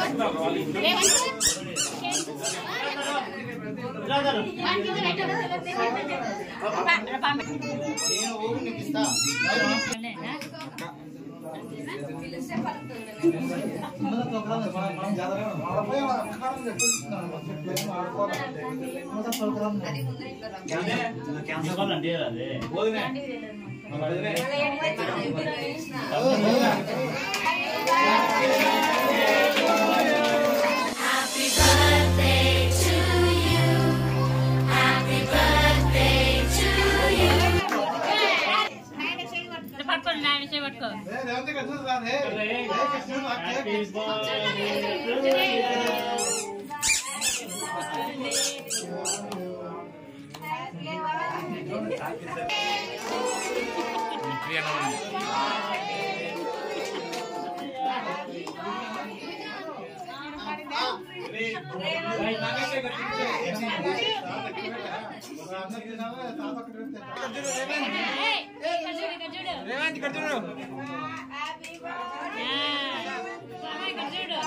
Cancer అండి అదే Happy birthday to you. Happy birthday to you. పట్టుకోండి నాయన చేయి పట్టుకో ఏయ్, ఇక్కడ చూడు ఇక్కడ చూడు రేవంత్ ఇక్కడ చూడు ఆ, బాబాయ్ ఇక్కడ చూడు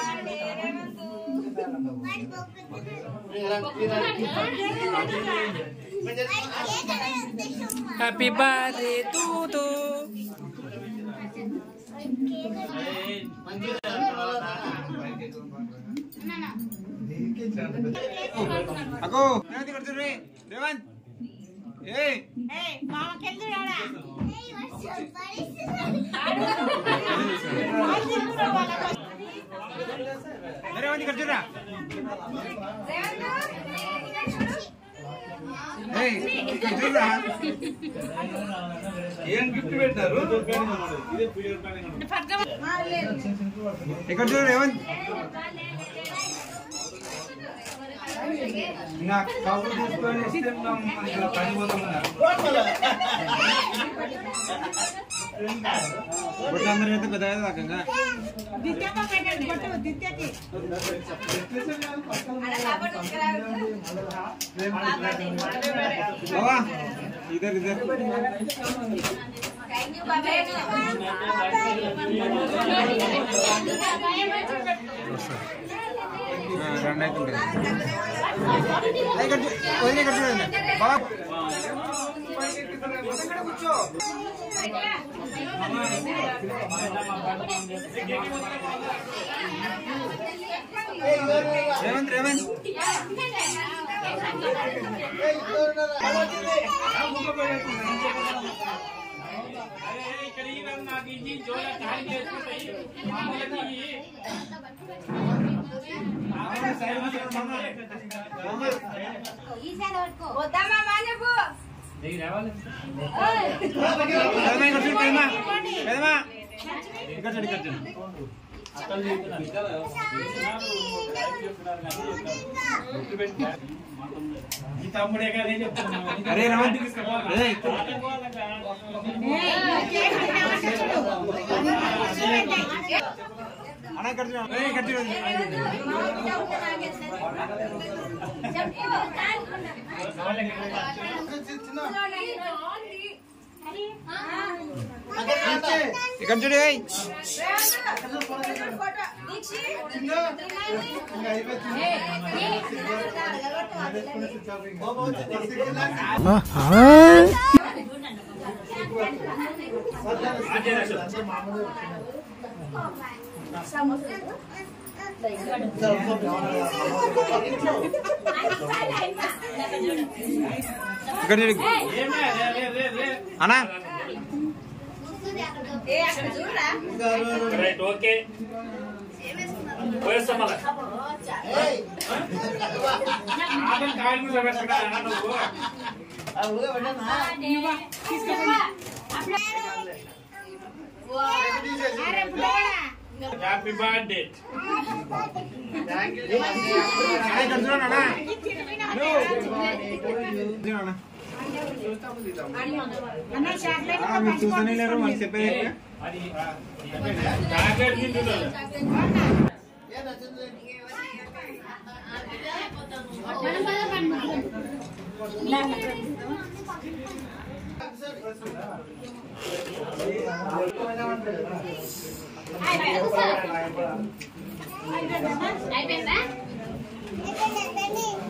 హ్యాపీ బర్త్డే టు టు అగో రేవంత్ ఇక్కడ చూడు రే రేవంత్ ఏయ్ రేవంత్ ఇక్కడ చూడరా ఏయ్ ఇక్కడ చూడరా ఏం గిఫ్ట్ పెట్టారు ఇక్కడ చూడు రేవంత్ నా కబుర్ తీసుకొని ఇస్తున్నాం ఇక్కడ పని పోతామన్నారు బొట్టు అందరూ అయితే పెద్ద దాకంగా బావా ఇద్దరు ఇద్దరు రెండు అయితే ఉంటుంది ఇక్కడ చూ- వదిన ఇక్కడ చూడండి బావా రేవంత్ రేవంత్ పెదమా ఇక్కడ చూడు పెదమా పెదమా ఇక్కడ చూడు ఇక్కడ చూడు ఈ తమ్ముడే కదా చెప్తున్నా అరే రవంత్ అరే అన్న ఇక్కడ చూడు అరే ఇక్కడ చూడు ఇక్కడ చూడు ఏయ్ ఇక్కడ చూడు అన్నా రైట్ ఓకే పోయేస్తాం మళ్ళా ఆటలు కాయలు కూడా పెట్టరా నువ్వు హ్యాపీ బర్త్డే అరే ఇక్కడ చూడండి అన్నా చూడు అన్నా ఆ, మీరు చూస్తూనే లేరు మనకి చెప్పేది ఏంటి? అది చాక్లెట్ తింటున్నాడు Hai, mẹ, అయిపోయిందా